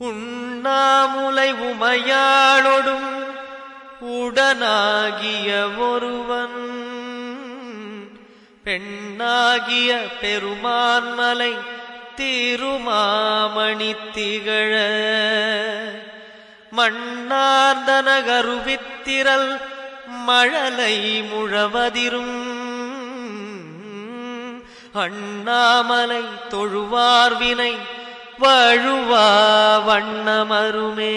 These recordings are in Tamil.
உண்ணாமுலை உமையாளொடும் உடனாகிய ஒருவன் பெண்ணாகிய பெருமான்மலை திருமாமணி திகழ மண்ணார்ந்தனகருவித்திரல் மழலை முழவதிரும் அண்ணாமலை தொழுவார்வினை வழுவா வண்ணமருமே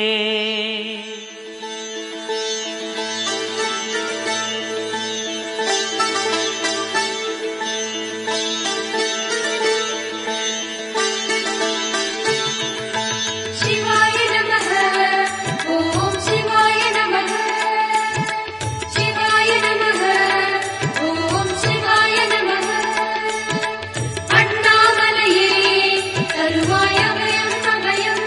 शिवाय नमः ॐ शिवाय नमः शिवाय नमः ॐ शिवाय नमः अण्णामलये तरुवाय अभयम् अभयम्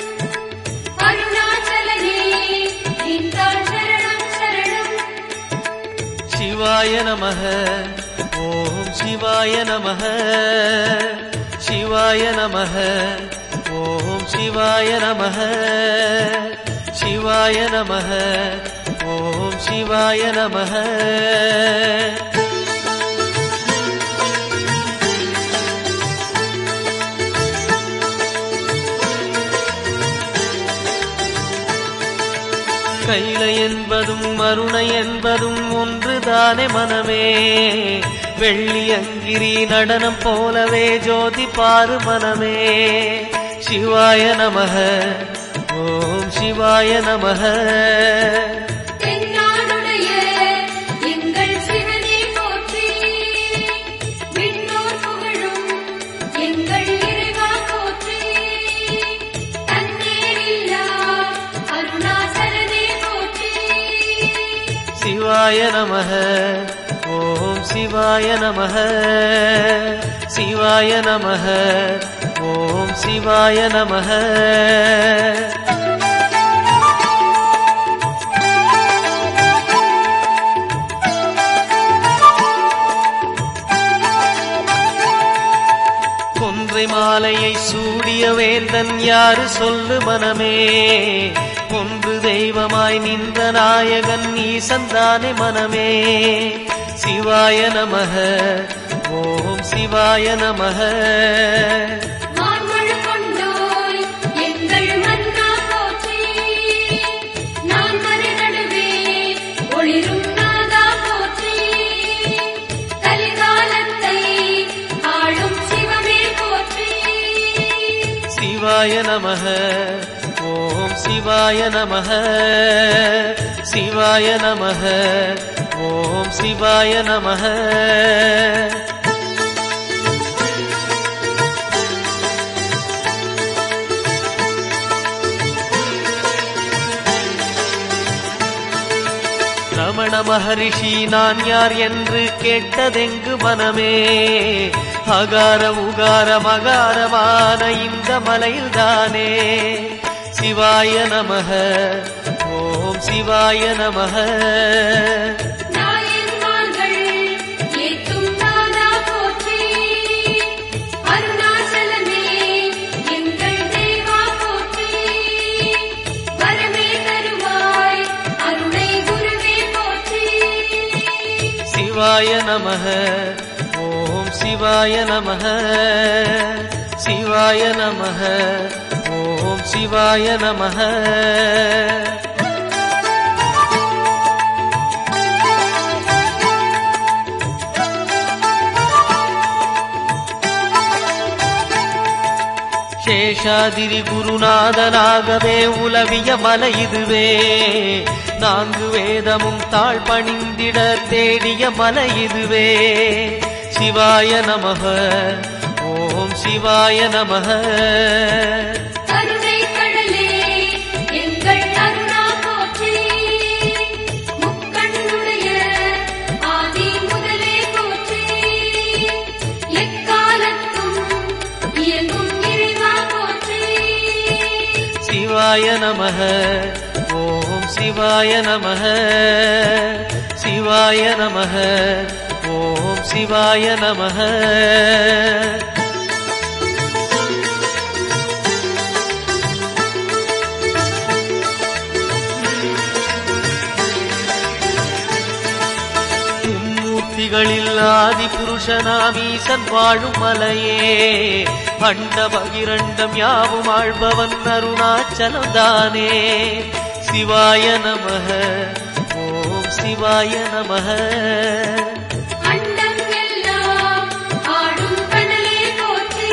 अरुणाचलये निन्दाள் शरणं शरणम् சிவாய நமக ஓம் சிவாய நமக சிவாய நமக ஓம் சிவாய நமக சிவாய நமக ஓம் சிவாய நமக கைல என்பதும் மருணை என்பதும் ஒன்றுதானே மனமே வெள்ளி அங்கிரி நடனம் போலவே ஜோதி பாரு மனமே சிவாய நமக ஓம் சிவாய நமக தென்னாடுடைய எங்கள் சிவனே போற்றி விண்ணோர் புகழும் எங்கள் இறைவா போற்றி தன்னேரில்லா அருணாசலனே போற்றி சிவாய நமக ஓம் சிவாய நமக சிவாய நமக ஓம் சிவாய நமக கொன்றை மாலையை சூடிய வேந்தன் யாரு சொல்லு மனமே ஒன்று தெய்வமாய் நின்ற நாயகன் ஈசந்தானே மனமே சிவாய நமக ஓம் சிவாய நமக மான்மழு கொண்டோய் எங்கள் மன்னா போற்றி நான் மறை நடுவே ஒளிரும் நாதா போற்றி கலிகாலத்தை ஆளும் சிவமே போற்றி சிவாய நமக ஓம் சிவாய நமக சிவாய நமக ஓம் சிவாய நமக ரமண மகரிஷி நான் யார் என்று கேட்டதெங்கு மனமே அகார உகார மகாரமான இந்த மலையில்தானே சிவாய நமக ஓம் சிவாய நமக நாயன்மார்கள் ஏத்தும் நாதா போற்றி அருணாச்சலமே எங்கள் தேவா போற்றி வரமே தருவாய் அருணை குருவே போற்றி சிவாய நமக ஓம் சிவாய நமக சிவாய நமக ஓம் சிவாய நமக சேஷாதிரி குருநாதனாகவே உலவிய மலை இதுவே நான்கு வேதமும் தாழ் பணிந்திட தேடிய மலை இதுவே சிவாய நமக ஓம் சிவாய நமக கருணை கடலே எங்கள் அருணா போற்றி முக்கண்ணுடைய ஆதி முதலே போற்றி எக்காலத்தும் இயங்கும் இறைவா போற்றி சிவாய நமக ஓம் சிவாய நமக சிவாய நமக ஓம் சிவாய நமக ஆதி புருஷனாம் ஈசன் வாழும் மலையே அண்ட பகிரண்டம் யாவும் ஆழ்பவன் அருணாச்சலம் தானே சிவாய நமக ஓம் சிவாய நமக அண்டம் எல்லாம் ஆடும் கடலே போற்றி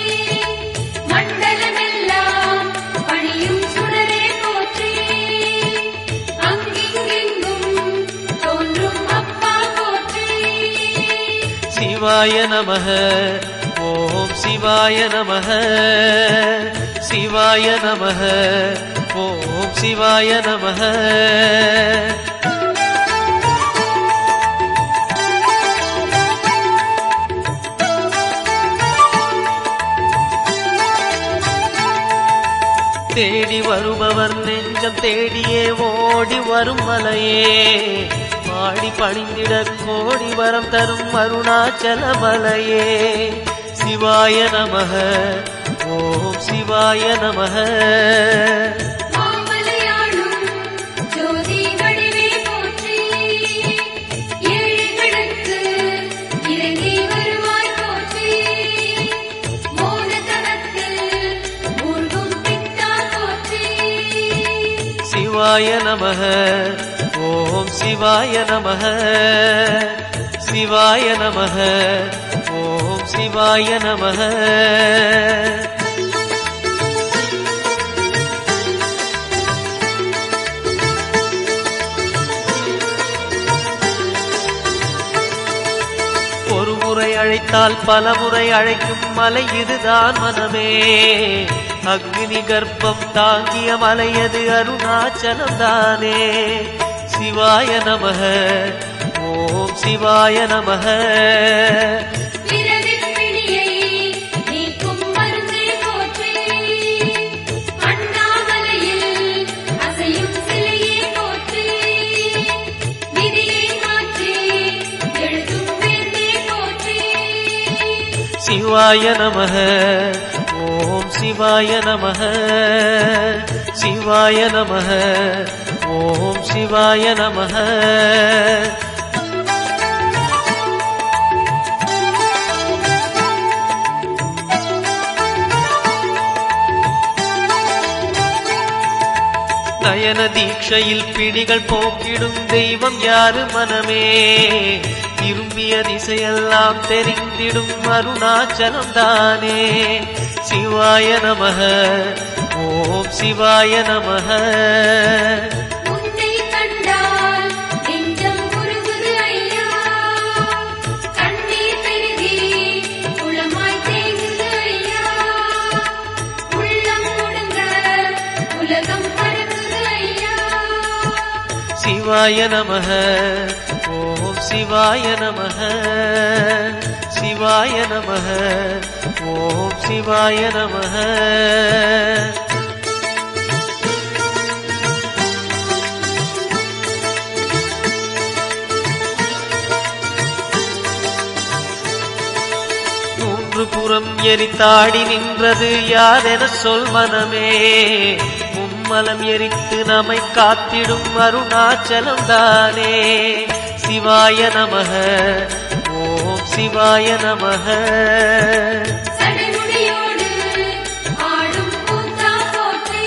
மண்டலமெல்லாம் பணியும் சுடரே போற்றி அங்கிங்கெங்கும் தோன்றும் அப்பா போற்றி சிவாய நமக ஓம் சிவாய நமக சிவாய நமக ஓம் சிவாய நமக தேடி வருபவர் நெஞ்சம் தேடியே ஓடி வரும் மலையே பாடி பணிந்திட கோடி வரம் தரும் அருணாச்சல மலையே சிவாய நமக ஓம் சிவாய நமக மாமலையாளும் ஜோதி வடிவே போற்றி ஏழைகளுக்கு இறங்கி வருவாய் போற்றி மோனதனத்தில் மூழ்கும் பித்தா போற்றி சிவாய நமக ஓம் சிவாய நமக சிவாய நமக ஓம் சிவாய நமக ஒரு முறை அழைத்தால் பல முறை அழைக்கும் மலை இதுதான் மனமே அக்னி கர்ப்பம் தாங்கிய மலையது அருணாச்சலம் தானே சிவாய நமக ஓம் சிவாய நமக பிறவிப் பிணியை நீக்கும் மருந்தே போற்றி அண்ணாமலையில் அசையும் சிலையே போற்றி விதியை மாற்றி எழுதும் வேந்தே போற்றி சிவாய நமக ஓம் சிவாய நமக சிவாய நமக ஓம் சிவாய நமக நயன தீட்சையில் பிடிகள் போக்கிடும் தெய்வம் யாரு மனமே திரும்பிய திசையெல்லாம் தெரிந்திடும் அருணாச்சலம் தானே சிவாய நமக ஓம் சிவாய நமக உன்னை கண்டால் நெஞ்சம் உருகுது ஐயா கண்ணீர் பெருகி குளமாய் தேங்குது ஐயா உள்ளம் முழுங்க உலகம் பறக்குது ஐயா சிவாய நமக ஓம் சிவாய நமக சிவாய நமக ஓம் சிவாய நமக மூன்று புறம் எரித்தாடி நின்றது யாரென சொல் மனமே மும்மலம் எரித்து நம்மை காத்திடும் அருணாச்சலம் தானே சிவாய நமக ஓம் சிவாய நமக சடைமுடியோடு ஆடும் கூத்தா போற்றி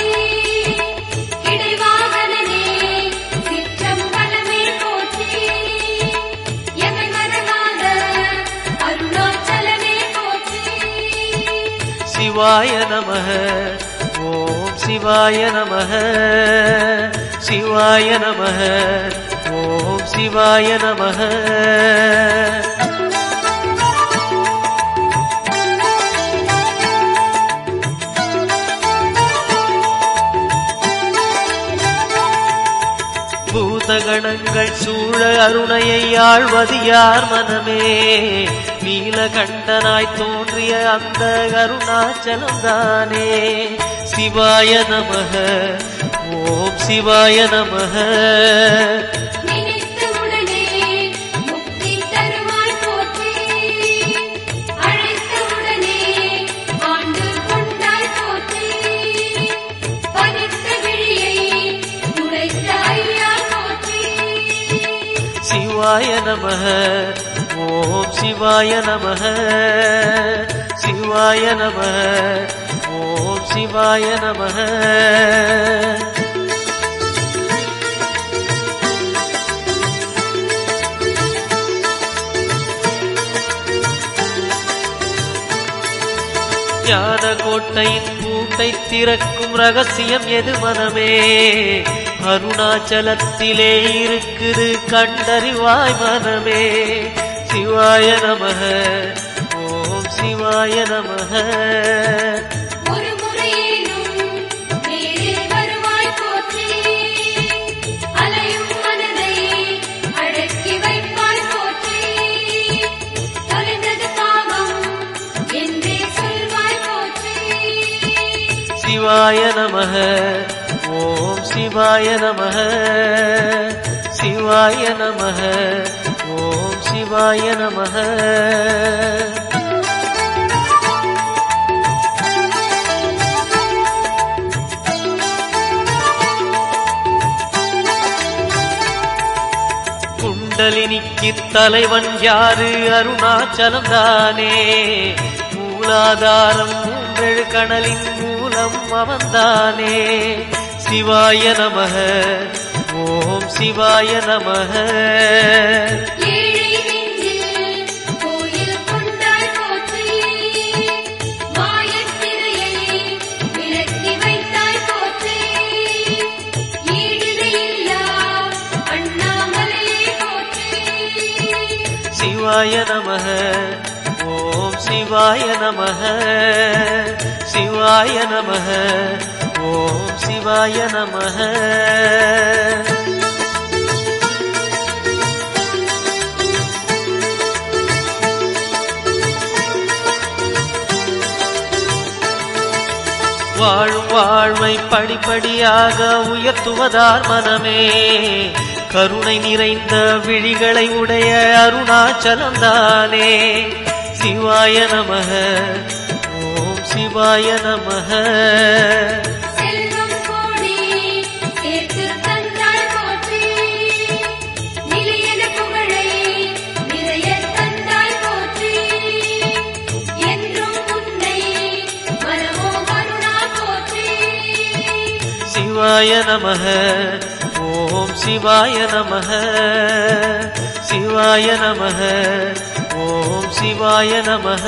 கிடைவாகனே சிற்றம்பலமே போற்றி எமை மறவாத அருணாச்சலமே போற்றி சிவாய நமக ஓம் சிவாய நமக சிவாய நமக ஓம் சிவாய நமக பூதகணங்கள் சூழ அருணையை ஆழ்வது யார் மனமே நீலகண்டனாய் தோன்றிய அந்த அருணாச்சலம் தானே சிவாய நமக ஓம் சிவாய நமக நினைத்த உடனே முக்தி தருவாய் போற்றி அழைத்த உடனே ஆண்டு கொண்டாய் போற்றி பதித்த விழியை துடைத்த ஐயா போற்றி சிவாய நமக ஓம் சிவாய நமக சிவாய நமக ஓம் சிவாய நமக ஞான கோட்டையின் பூட்டை திறக்கும் ரகசியம் எது மனமே அருணாச்சலத்திலே இருக்குது கண்டறிவாய் மனமே சிவாய நமக ஓம் சிவாய நமக ஒரு முறையேனும் நேரில் வருவாய் போற்றி அலையும் மனதை அடக்கி வைப்பாய் போற்றி தொலைந்தது பாவம் என்றே சொல்வாய் போற்றி சிவாய நமக ஓம் சிவாய நமக சிவாய நமக ஓம் சிவாய நமக குண்டலினிக்கு தலைவன் யாரு அருணாச்சலம் தானே மூலாதாரம் மூன்றெழு கணலின் மூலம் அவன்தானே சிவாய நமக ஓம் சிவாய நமக ஏழை நெஞ்சில் கோயில் கொண்டாய் போற்றி மாயத்திரையை விலக்கி வைத்தாய் போற்றி ஈடிணையில்லா அண்ணாமலையே போற்றி சிவாய நமக ஓம் சிவாய நமக சிவாய நமக ஓம் சிவாய நமக வாழும் வாழ்வை படிப்படியாக உயர்த்துவதார் மனமே கருணை நிறைந்த விழிகளை உடைய அருணாச்சலம் தானே சிவாய நமக ஓம் சிவாய நமக செல்வம் கோடி சேர்த்து தந்தாய் போற்றி நிலையன புகழை நிறைய தந்தாய் போற்றி என்றும் உன்னை மனமோ கருணா போற்றி சிவாய நமக ஓம் சிவாய நமக சிவாய நமக ஓம் சிவாய நமக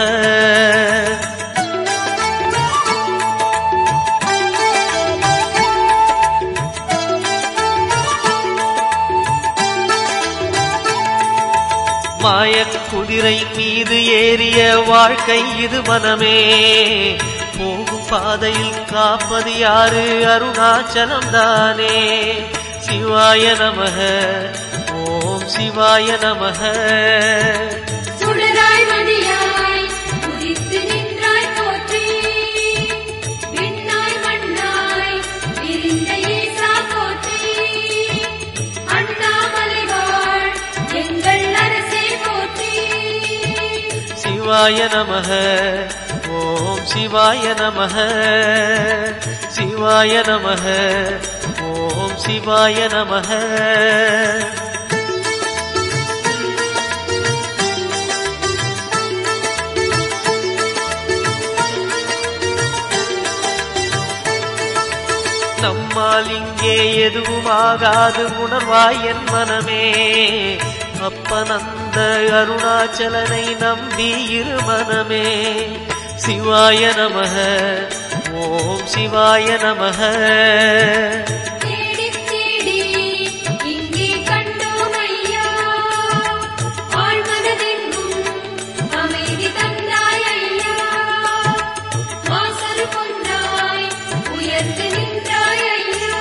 மாயக் குதிரை மீது ஏறிய வாழ்க்கை இது மனமே போகும் பாதையில் காப்பது யாரு அருணாச்சலம் தானே சிவாய நமக ஓம் சிவாய நமக சுடராய் மதியாய் உதித்து நின்றாய் போற்றி விண்ணாய் மண்ணாய் விரிந்த ஈசா போற்றி அண்ணாமலை வாழ் எங்கள் அரசே போற்றி சிவாய நமக ஓம் சிவாய நமக சிவாய நமக ஓம் சிவாய நமக நம்மால் இங்கே எதுவும் ஆகாது உணர்வாய் என் மனமே அப்பனந்த அருணாச்சலனை நம்பி இரு மனமே சிவாய நமக ஓம் சிவாய நமக தேடி தேடி இங்கே கண்டோம் ஐயா ஆழ்மனதெங்கும் அமைதி தந்தாய் ஐயா வாசல் கொண்டாய் உயர்ந்து நின்றாய் ஐயா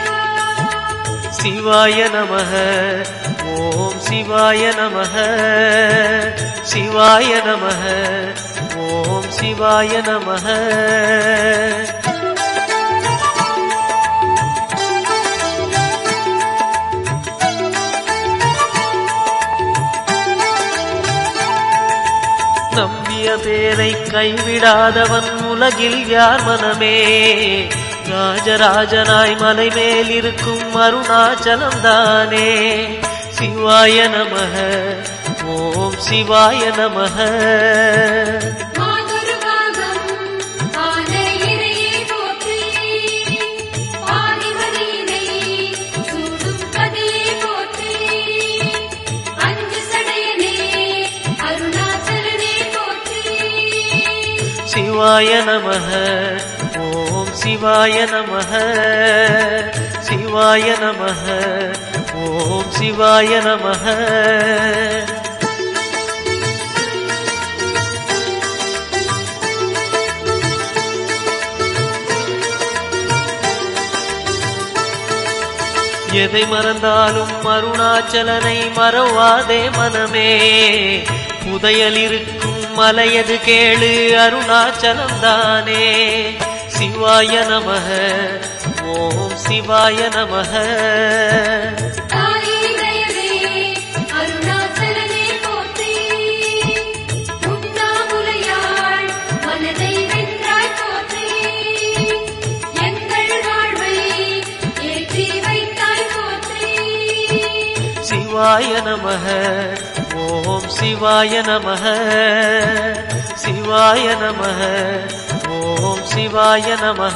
சிவாய நமக ஓம் சிவாய நமக சிவாய நமக ஓம் சிவாய நமக நம்பிய பேரை கைவிடாதவன் உலகில் யார் மனமே ராஜராஜனாய் மலை மேல் இருக்கும் அருணாச்சலம் தானே சிவாய நமக ஓம் சிவாய நமக மாதுருகாகம் ஆன இறையே போற்றி ஆதிமதீனை சூடும் பதியே போற்றி அஞ்சு சடையனே அருணாச்சலனே போற்றி சிவாய நமக ஓம் சிவாய நமக சிவாய நமக ஓம் சிவாய நமக எதை மறந்தாலும் அருணாச்சலனை மறவாதே மனமே புதையல் இருக்கும் மலையது கேளு அருணாச்சலம் தானே சிவாய நமக ஓம் சிவாய நமக தாயே தயவே அருணாச்சலனே போற்றி உண்ணாமுலையாள் மனதை வென்றாய் போற்றி எங்கள் வாழ்வை ஏற்றி வைத்தாய் போற்றி சிவாய நமக ஓம் சிவாய நமக சிவாய நமக ஓம் சிவாய நமக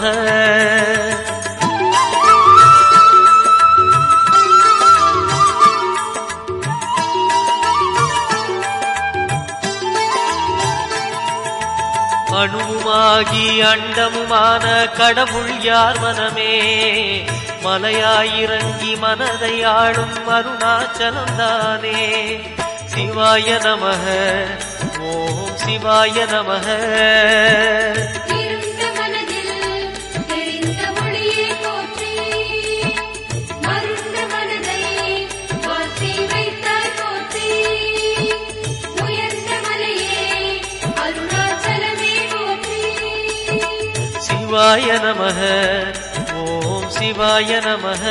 அணுவுமாகி அண்டமுமான கடவுள் யார் மனமே மலையாயிறங்கி மனதை ஆளும் அருணாச்சலம் தானே சிவாய நமக ஓம் சிவாய நமக இருந்த மனதில் தெரிந்த மொழியே போற்றி மருண்ட மனதை மாற்றி வைத்தாய் போற்றி உயர்ந்த மலையே அருணாச்சலமே போற்றி சிவாய நமக ஓம் சிவாய நமக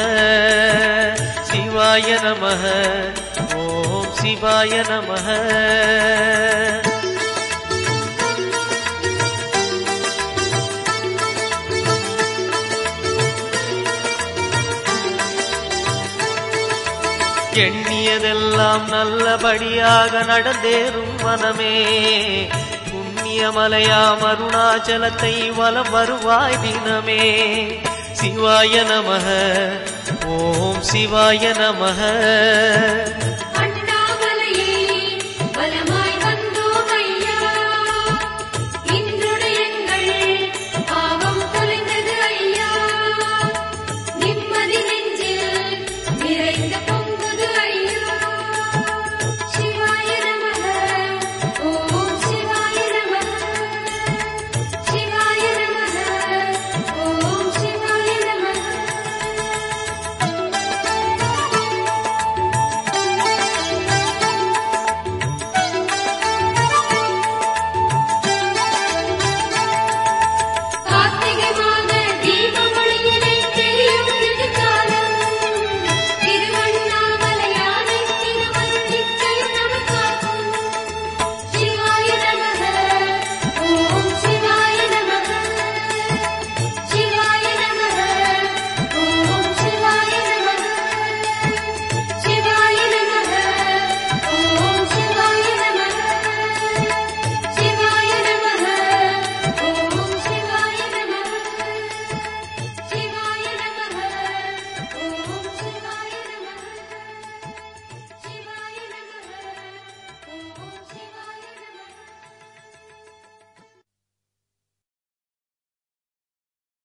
சிவாய நமக ஓம் சிவாய நமக எண்ணியதெல்லாம் நல்லபடியாக நடந்தேறும் மனமே புண்ணியமலையாம் அருணாச்சலத்தை வலம் வருவாய் தினமே சிவாய நமக ஓம் சிவாய நமக